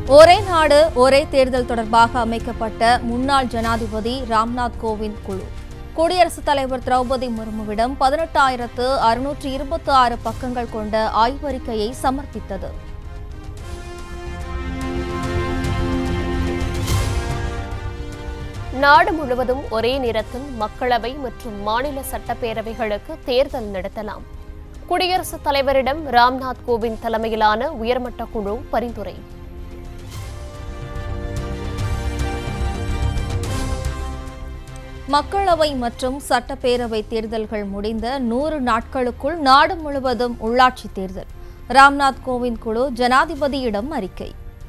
ஒரே நாடு ஒரே தேர்தல் தொடர்பாக அமைக்கப்பட்ட முன்னாள் ஜனாதிபதி ராம்நாத் கோவிந்த் குழு குடியரசுத் தலைவர் திரௌபதி முர்முவிடம் பதினெட்டாயிரத்து அறுநூற்று இருபத்தி ஆறு பக்கங்கள் கொண்ட ஆய்வறிக்கையை சமர்ப்பித்தது நாடு முழுவதும் ஒரே நேரத்தில் மக்களவை மற்றும் மாநில சட்டப்பேரவைகளுக்கு தேர்தல் நடத்தலாம் குடியரசுத் தலைவரிடம் ராம்நாத் கோவிந்த் தலைமையிலான உயர்மட்ட குழு பரிந்துரை மக்களவை மற்றும் சட்டப்பேரவை தேர்தல்கள் முடிந்த நூறு நாட்களுக்குள் நாடு முழுவதும் உள்ளாட்சி தேர்தல் ராம்நாத் கோவிந்த் குழு ஜனாதிபதியிடம் அறிக்கை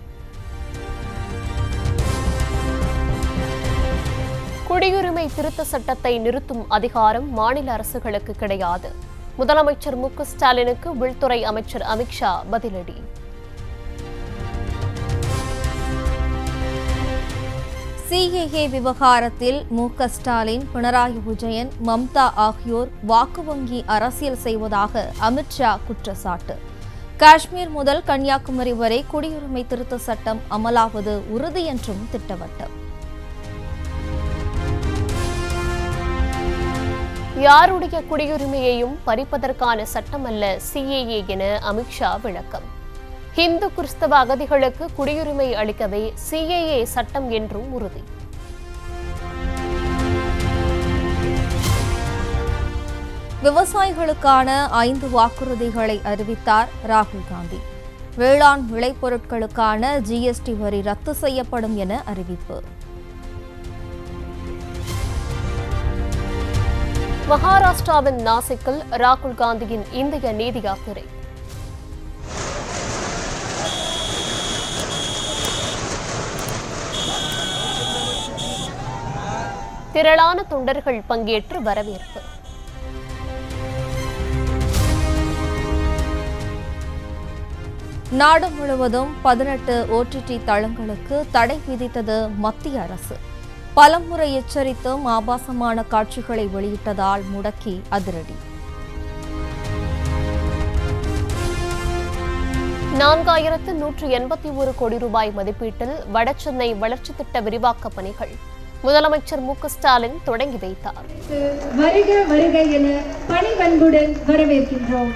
குடியுரிமை திருத்த சட்டத்தை நிறுத்தும் அதிகாரம் மாநில அரசுகளுக்கு கிடையாது முதலமைச்சர் மு க ஸ்டாலினுக்கு உள்துறை அமைச்சர் அமித்ஷா பதிலடி சிஏஏ விவகாரத்தில் மு க ஸ்டாலின் பினராயி விஜயன் மம்தா ஆகியோர் வாக்கு வங்கி அரசியல் செய்வதாக அமித்ஷா குற்றச்சாட்டு காஷ்மீர் முதல் கன்னியாகுமரி வரை குடியுரிமை திருத்த சட்டம் அமலாவது உறுதி என்றும் திட்டவட்டம் யாருடைய குடியுரிமையையும் பறிப்பதற்கான சட்டமல்ல சிஏஏ என அமித்ஷா விளக்கம் இந்து கிறிஸ்தவ அகதிகளுக்கு குடியுரிமை அளிக்கவே சிஏஏ சட்டம் என்றும் உறுதி விவசாயிகளுக்கான ஐந்து வாக்குறுதிகளை அறிவித்தார் ராகுல் காந்தி வேளாண் விளைபொருட்களுக்கான ஜிஎஸ்டி வரி ரத்து செய்யப்படும் என அறிவிப்பு மகாராஷ்டிராவின் நாசிக்கில் ராகுல் காந்தியின் இந்திய நீதி யாத்திரை திரளான தொண்டர்கள் பங்கேற்று வரவேற்பு நாடு முழுவதும் பதினெட்டு ஓடிடி தளங்களுக்கு தடை விதித்தது மத்திய அரசு பலமுறை எச்சரித்தும் ஆபாசமான காட்சிகளை வெளியிட்டதால் முடக்கி அதிரடி நான்காயிரத்து நூற்று எண்பத்தி ஒரு கோடி ரூபாய் மதிப்பீட்டில் வடசென்னை வளர்ச்சி திட்ட விரிவாக்க பணிகள் முதலமைச்சர் மு க ஸ்டாலின் தொடங்கி வைத்தார் வருக வருக என பணிவன்புடன் வரவேற்கின்றோம்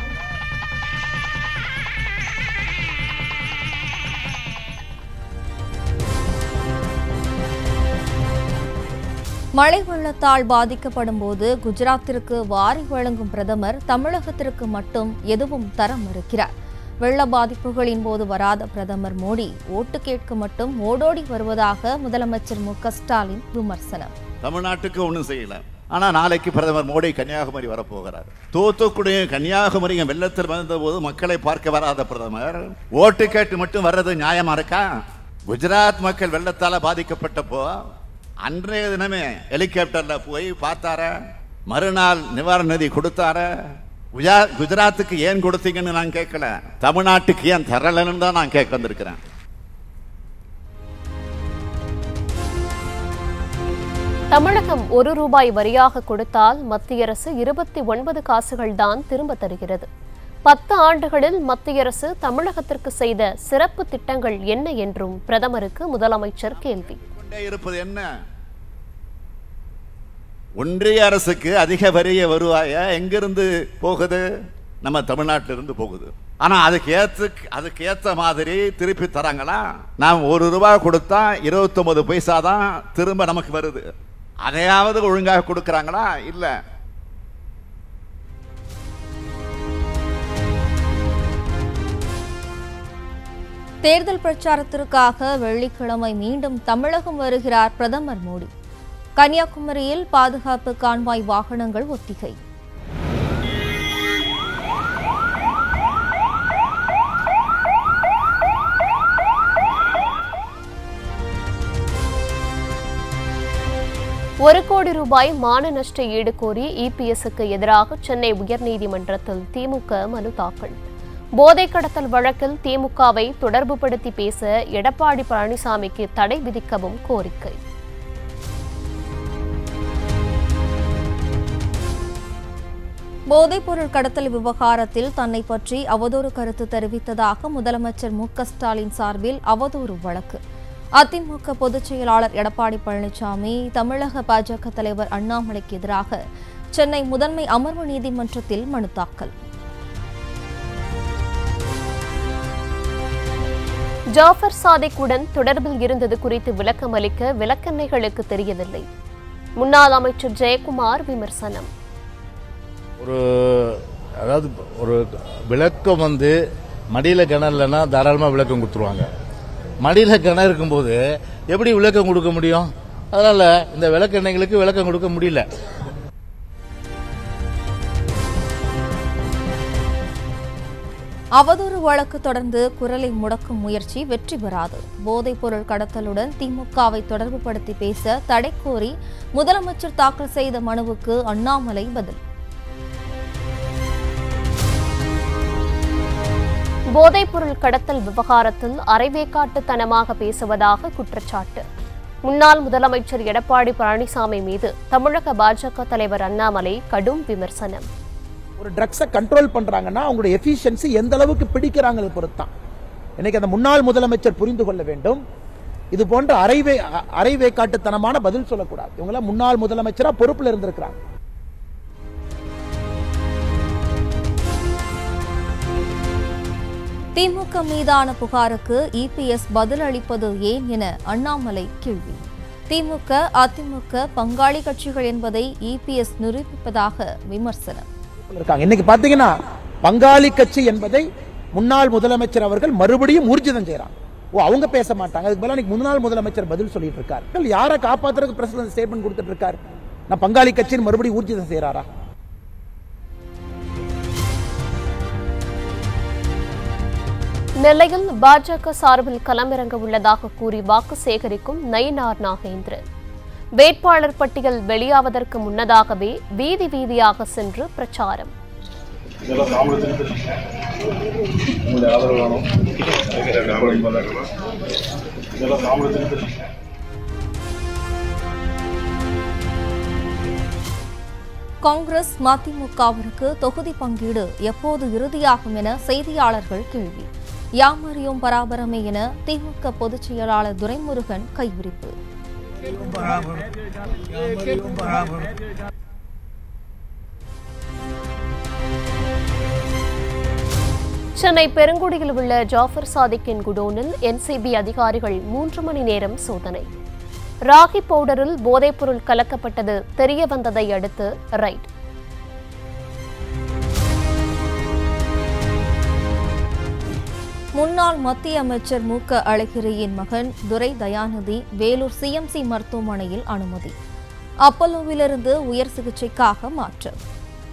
மழை வெள்ளத்தால் பாதிக்கப்படும் போது குஜராத்திற்கு வாரி வழங்கும் பிரதமர் தமிழகத்திற்கு மட்டும் எதுவும் தர மறுக்கிறார் வெள்ள பாதிப்புகளின் போது வராத பிரதமர் மோடி ஓட்டு கேட்க மட்டும் ஓடோடி வருவதாக முதலமைச்சர் மு க ஸ்டாலின் விமர்சனம் தமிழ்நாட்டுக்கு ஒன்றும் செய்யல ஆனா நாளைக்கு பிரதமர் மோடி கன்னியாகுமரி வரப்போகிறார் தூத்துக்குடியும் கன்னியாகுமரியும் வெள்ளத்தில் வந்தபோது மக்களை பார்க்க வராத பிரதமர் ஓட்டு கேட்டு மட்டும் வர்றது நியாயமா இருக்கா குஜராத் மக்கள் வெள்ளத்தால பாதிக்கப்பட்டப்போ அன்றைய தினமே ஹெலிகாப்டர்ல போய் பார்த்தார மறுநாள் நிவாரண நிதி கொடுத்தார குஜா- குஜராத்துக்கு ஏன் கொடுத்தீங்கன்னு நான் கேட்கல தமிழ்நாட்டுக்கு ஏன் தரலன்னு தான் நான் கேட்க வந்திருக்கிறேன் தமிழகம் ஒரு ரூபாய் வரியாக கொடுத்தால் மத்திய அரசு இருபத்தி ஒன்பது காசுகள் தான் திரும்ப தருகிறது பத்து ஆண்டுகளில் மத்திய அரசு தமிழகத்திற்கு செய்த சிறப்பு திட்டங்கள் என்ன என்றும் பிரதமருக்கு முதலமைச்சர் கேள்வி கொண்டே இருப்பது என்ன ஒன்றிய அரசுக்கு அதிக வரிய வருவாய எங்கிருந்து போகுது நம்ம தமிழ்நாட்டிலிருந்து போகுது ஆனா அதுக்கு ஏத்து அதுக்கு ஏத்த மாதிரி திருப்பி தராங்களா நாம் ஒரு ரூபாய் கொடுத்தா இருபத்தொன்பது பைசா தான் திரும்ப நமக்கு வருது அதையாவது ஒழுங்காக கொடுக்கறாங்களா இல்ல தேர்தல் பிரச்சாரத்திற்காக வெள்ளிக்கிழமை மீண்டும் தமிழகம் வருகிறார் பிரதமர் மோடி கன்னியாகுமரியில் பாதுகாப்பு கான்வாய் வாகனங்கள் ஒத்திகை ஒரு கோடி ரூபாய் மான நஷ்ட ஈடு கோரி இபிஎஸ்க்கு எதிராக சென்னை உயர்நீதிமன்றத்தில் திமுக மனு தாக்கல் போதை கடத்தல் வழக்கில் திமுகவை தொடர்புபடுத்தி பேச எடப்பாடி பழனிசாமிக்கு தடை விதிக்கவும் கோரிக்கை போதைப்பொருள் கடத்தல் விவகாரத்தில் தன்னை பற்றி அவதூறு கருத்து தெரிவித்ததாக முதலமைச்சர் மு க ஸ்டாலின் சார்பில் அவதூறு வழக்கு அதிமுக பொதுச் செயலாளர் எடப்பாடி பழனிசாமி தமிழக பாஜக தலைவர் அண்ணாமலைக்கு எதிராக சென்னை முதன்மை அமர்வு நீதிமன்றத்தில் மனு தாக்கல் ஜாஃபர் சாதிக்குடன் தொடர்பில் இருந்தது குறித்து விளக்கம் அளிக்க விளக்கெண்ணைகளுக்கு தெரியவில்லை முன்னாள் அமைச்சர் ஜெயக்குமார் விமர்சனம் ஒரு அதாவது ஒரு விளக்கம் வந்து மடியில் கிணறு இல்லைன்னா தாராளமாக விளக்கம் கொடுத்துருவாங்க மடியில் கிணறு இருக்கும்போது எப்படி விளக்கம் கொடுக்க முடியும் அதனால இந்த விளக்கெண்ணெய்களுக்கு விளக்கம் கொடுக்க முடியல அவதூறு வழக்கு தொடர்ந்து குரலை முடக்கும் முயற்சி வெற்றி பெறாது போதைப்பொருள் கடத்தலுடன் திமுகவை தொடர்புபடுத்தி பேச தடை கோரி முதலமைச்சர் தாக்கல் செய்த மனுவுக்கு அண்ணாமலை பதில் போதைப்பொருள் கடத்தல் விவகாரத்தில் அரைவேக்காட்டுத்தனமாக பேசுவதாக குற்றச்சாட்டு முன்னாள் முதலமைச்சர் எடப்பாடி பழனிசாமி மீது தமிழக பாஜக தலைவர் அண்ணாமலை கடும் விமர்சனம் ஒரு ட்ரக்ஸை கண்ட்ரோல் பண்றாங்கன்னா அவங்களுடைய எஃபிஷியன்சி எந்த அளவுக்கு பிடிக்கிறாங்கிறது பொறுத்தான் இன்னைக்கு அந்த முன்னாள் முதலமைச்சர் புரிந்து கொள்ள வேண்டும் இது போன்ற அரைவே அ- அரைவேக்காட்டுத்தனமான பதில் சொல்லக்கூடாது இவங்களாம் முன்னாள் முதலமைச்சரா பொறுப்புல இருந்திருக்கிறாங்க திமுக மீதான புகாருக்கு இபிஎஸ் பதில் அளிப்பது ஏன் என அண்ணாமலை கேள்வி திமுக அதிமுக பங்காளி கட்சிகள் என்பதை இபிஎஸ் நிரூபிப்பதாக விமர்சனம் இருக்காங்க இன்னைக்கு பாத்தீங்கன்னா பங்காளி கட்சி என்பதை முன்னாள் முதலமைச்சர் அவர்கள் மறுபடியும் ஊர்ஜிதம் செய்றாங்க ஓ அவங்க பேச மாட்டாங்க அதுக்கு பதிலா இன்னைக்கு முன்னாள் முதலமைச்சர் பதில் சொல்லிட்டு இருக்காரு யாரை காப்பாத்துறதுக்கு பிரசிடன்ட் ஸ்டேட்மெண்ட் கொடுத்துட்டு இருக்காரு நான் பங்காளி கட்சின்னு மறுபடியும் ஊர்ஜிதம் செய்யறாரா நெல்லையில் பாஜக சார்பில் களமிறங்க உள்ளதாக கூறி வாக்கு சேகரிக்கும் நயினார் நாகேந்திரன் வேட்பாளர் பட்டியல் வெளியாவதற்கு முன்னதாகவே வீதி வீதியாக சென்று பிரச்சாரம் காங்கிரஸ் மதிமுகவிற்கு தொகுதி பங்கீடு எப்போது இறுதியாகும் என செய்தியாளர்கள் கேள்வி யாமறியும் பராபரமே என திமுக பொதுச் செயலாளர் துரைமுருகன் கைவிரிப்பு சென்னை பெருங்குடியில் உள்ள ஜாஃபர் சாதிக்கின் குடோனில் என்சிபி அதிகாரிகள் மூன்று மணி நேரம் சோதனை ராகி பவுடரில் போதைப்பொருள் கலக்கப்பட்டது தெரிய வந்ததை அடுத்து ரைட் முன்னாள் மத்திய அமைச்சர் மு க அழகிரியின் மகன் துரை தயாநிதி வேலூர் சிஎம்சி மருத்துவமனையில் அனுமதி அப்பல்லோவிலிருந்து உயர் சிகிச்சைக்காக மாற்றம்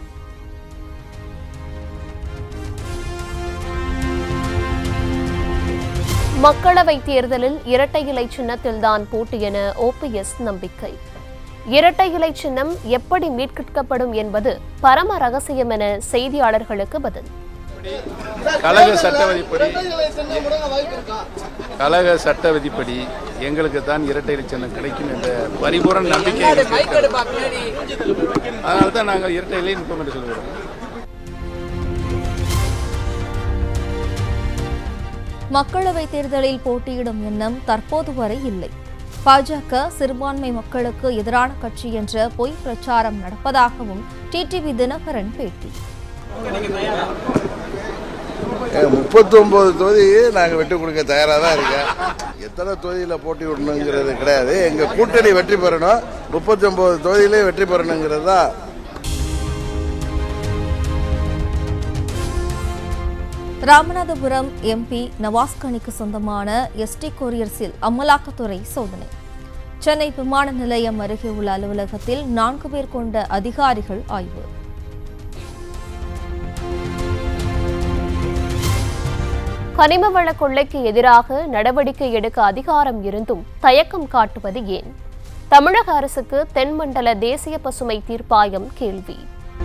மக்களவைத் தேர்தலில் இரட்டை இலை சின்னத்தில்தான் போட்டி என ஓபிஎஸ் நம்பிக்கை இரட்டை இலை சின்னம் எப்படி மீட்கப்படும் என்பது பரம ரகசியம் என செய்தியாளர்களுக்கு பதில் கழக சட்ட விதிப்படி கழக சட்ட விதிப்படி எங்களுக்கு தான் இரட்டை இலை சின்னம் கிடைக்கும் என்ற பரிபூரண நம்பிக்கை எங்களுக்கு இருக்கிறது. அதனால தான் நாங்கள் இரட்டை இலை நிற்போம் என்று சொல்கிறோம் மக்களவைத் தேர்தலில் போட்டியிடும் எண்ணம் தற்போது வரை இல்லை பாஜக சிறுபான்மை மக்களுக்கு எதிரான கட்சி என்ற பொய் பிரச்சாரம் நடப்பதாகவும் டிடிவி தினகரன் பேட்டி முப்பத்தொன்பது தொகுதி நாங்கள் வெற்றி கொடுக்க தயாராக தான் இருக்கேன் எத்தனை தொகுதியில் போட்டி விடணுங்கிறது கிடையாது எங்கள் கூட்டணி வெற்றி பெறணும் முப்பத்தொன்பது தொகுதியிலே வெற்றி பெறணுங்கிறது தான் ராமநாதபுரம் எம்பி நவாஸ்கனிக்கு சொந்தமான எஸ்டி கொரியர்ஸில் அமலாக்கத்துறை சோதனை சென்னை விமான நிலையம் அருகே உள்ள அலுவலகத்தில் நான்கு பேர் கொண்ட அதிகாரிகள் ஆய்வு கனிம வள கொள்ளைக்கு எதிராக நடவடிக்கை எடுக்க அதிகாரம் இருந்தும் தயக்கம் காட்டுவது ஏன் தமிழக அரசுக்கு தென்மண்டல தேசிய பசுமை தீர்ப்பாயம் கேள்வி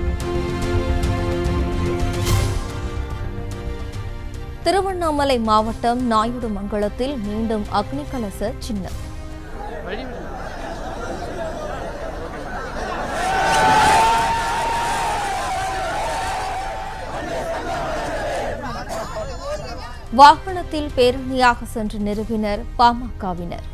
திருவண்ணாமலை மாவட்டம் நாயுடுமங்கலத்தில் மீண்டும் அக்னி கலச சின்னம் வாகனத்தில் பேரணியாக சென்று நிறுவினர் பாமகவினர்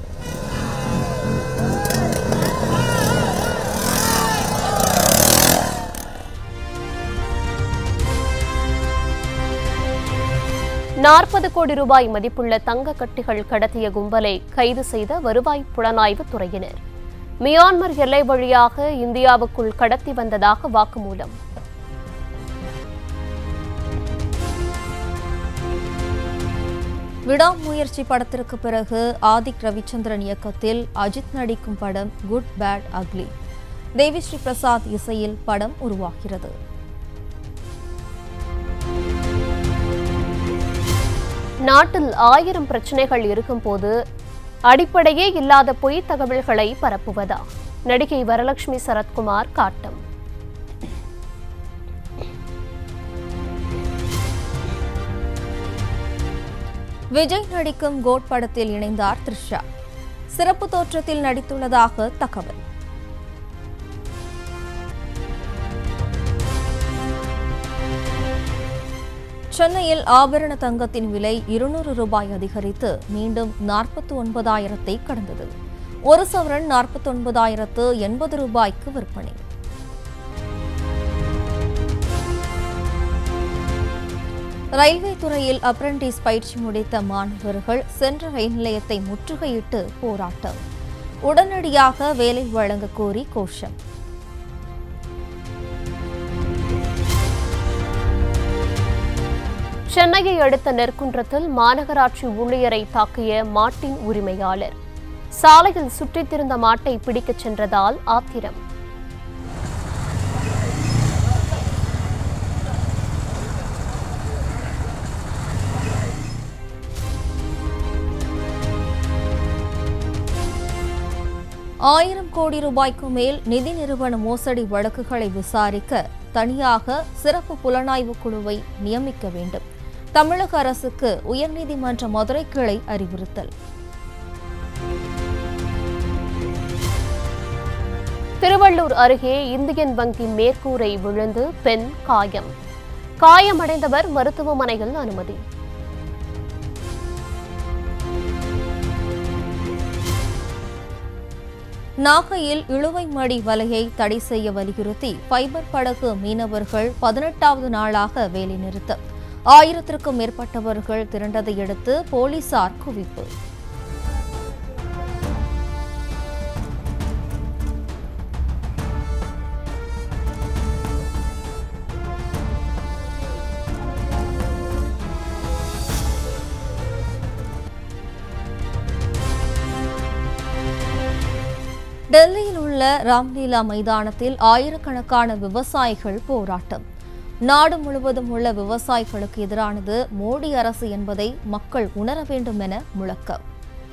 நாற்பது கோடி ரூபாய் மதிப்புள்ள தங்க கட்டிகள் கடத்திய கும்பலை கைது செய்த வருவாய் புலனாய்வு துறையினர் மியான்மர் எல்லை வழியாக இந்தியாவுக்குள் கடத்தி வந்ததாக வாக்குமூலம் விடாமுயற்சி படத்திற்கு பிறகு ஆதிக் ரவிச்சந்திரன் இயக்கத்தில் அஜித் நடிக்கும் படம் good bad ugly Devi Sri Prasad இசையில் படம் உருவாகிறது நாட்டில் ஆயிரம் பிரச்சனைகள் இருக்கும்போது அடிப்படையே இல்லாத பொய் தகவல்களை பரப்புவதா நடிகை வரலட்சுமி சரத்குமார் காட்டம் விஜய் நடிக்கும் கோட் படத்தில் இணைந்தார் த்ரிஷா சிறப்பு தோற்றத்தில் நடித்துள்ளதாக தகவல் சென்னையில் ஆபரண தங்கத்தின் விலை இருநூறு ரூபாய் அதிகரித்து மீண்டும் நாற்பத்தி ஒன்பதாயிரத்தை கடந்தது ஒரு சவரன் நாற்பத்தி ஒன்பதாயிரத்து எண்பது ரூபாய்க்கு விற்பனை ரயில்வே துறையில் அப்ரண்டிஸ் பயிற்சி முடித்த மாணவர்கள் சென்ற ரயில் நிலையத்தை முற்றுகையிட்டு போராட்டம் உடனடியாக வேலை வழங்க கோரி கோஷம் சென்னையை அடுத்த நெற்குன்றத்தில் மாநகராட்சி ஊழியரை தாக்கிய மாட்டின் உரிமையாளர் சாலையில் சுற்றித் திரிந்த மாட்டை பிடிக்கச் சென்றதால் ஆத்திரம் ஆயிரம் கோடி ரூபாய்க்கு மேல் நிதி நிறுவன மோசடி வழக்குகளை விசாரிக்க தனியாக சிறப்பு புலனாய்வு குழுவை நியமிக்க வேண்டும் தமிழக அரசுக்கு உயர்நீதிமன்ற மதுரை கிளை அறிவுறுத்தல் திருவள்ளூர் அருகே இந்தியன் வங்கி மேற்கூரை விழுந்து பெண் காயம் காயமடைந்தவர் மருத்துவமனையில் அனுமதி நாகையில் இழுவை மடி வலையை தடை செய்ய வலியுறுத்தி ஃபைபர் படகு மீனவர்கள் பதினெட்டாவது நாளாக வேலைநிறுத்தம் ஆயிரத்திற்கும் மேற்பட்டவர்கள் திரண்டதையடுத்து போலீசார் குவிப்பு டெல்லியில் உள்ள ராம்லீலா மைதானத்தில் ஆயிரக்கணக்கான விவசாயிகள் போராட்டம் நாடு முழுவதும் உள்ள விவசாயிகளுக்கு எதிரானது மோடி அரசு என்பதை மக்கள் உணர வேண்டும் என முழக்கம்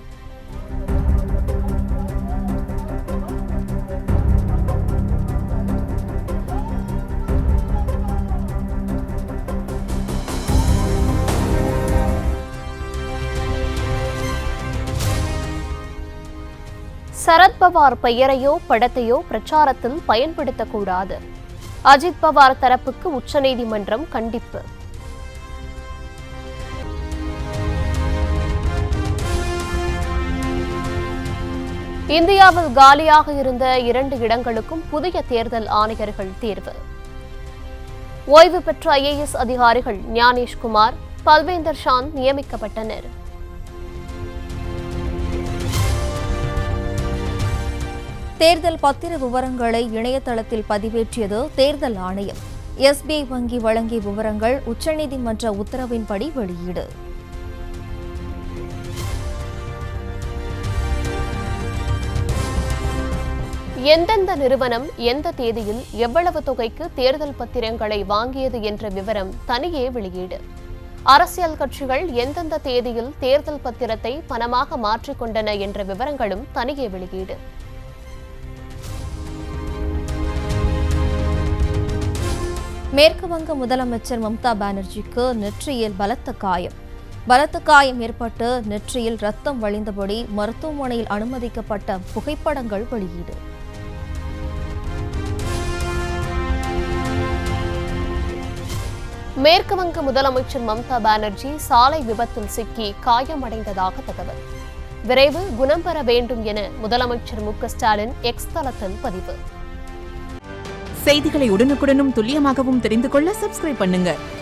சரத்பவார் பெயரையோ படத்தையோ பிரச்சாரத்தில் பயன்படுத்தக்கூடாது அஜித் பவார் தரப்புக்கு உச்சநீதிமன்றம் கண்டிப்பு இந்தியாவில் காலியாக இருந்த இரண்டு இடங்களுக்கும் புதிய தேர்தல் ஆணையர்கள் தேர்வு ஓய்வு பெற்ற ஐஏஎஸ் அதிகாரிகள் ஞானேஷ்குமார் பல்வேந்தர் சாந்த் நியமிக்கப்பட்டனர் தேர்தல் பத்திர விவரங்களை இணையதளத்தில் பதிவேற்றியது தேர்தல் ஆணையம் எஸ்பிஐ வங்கி வழங்கிய விவரங்கள் உச்சநீதிமன்ற உத்தரவின்படி வெளியீடு எந்தெந்த நிறுவனம் எந்த தேதியில் எவ்வளவு தொகைக்கு தேர்தல் பத்திரங்களை வாங்கியது என்ற விவரம் தனியே வெளியீடு அரசியல் கட்சிகள் எந்தெந்த தேதியில் தேர்தல் பத்திரத்தை பணமாக மாற்றிக்கொண்டன என்ற விவரங்களும் தனியே வெளியீடு மேற்கு வங்க முதலமைச்சர் மம்தா பானர்ஜிக்கு நெற்றியில் பலத்த காயம் பலத்த காயம் ஏற்பட்டு நெற்றியில் ரத்தம் வழிந்தபடி மருத்துவமனையில் அனுமதிக்கப்பட்ட புகைப்படங்கள் வெளியீடு மேற்கு வங்க முதலமைச்சர் மம்தா பானர்ஜி சாலை விபத்தில் சிக்கி காயமடைந்ததாக தகவல் விரைவில் குணம் பெற வேண்டும் என முதலமைச்சர் மு க ஸ்டாலின் எக்ஸ் தளத்தில் பதிவு செய்திகளை உடனுக்குடனும் துல்லியமாகவும் தெரிந்து கொள்ள சப்ஸ்கிரைப் பண்ணுங்க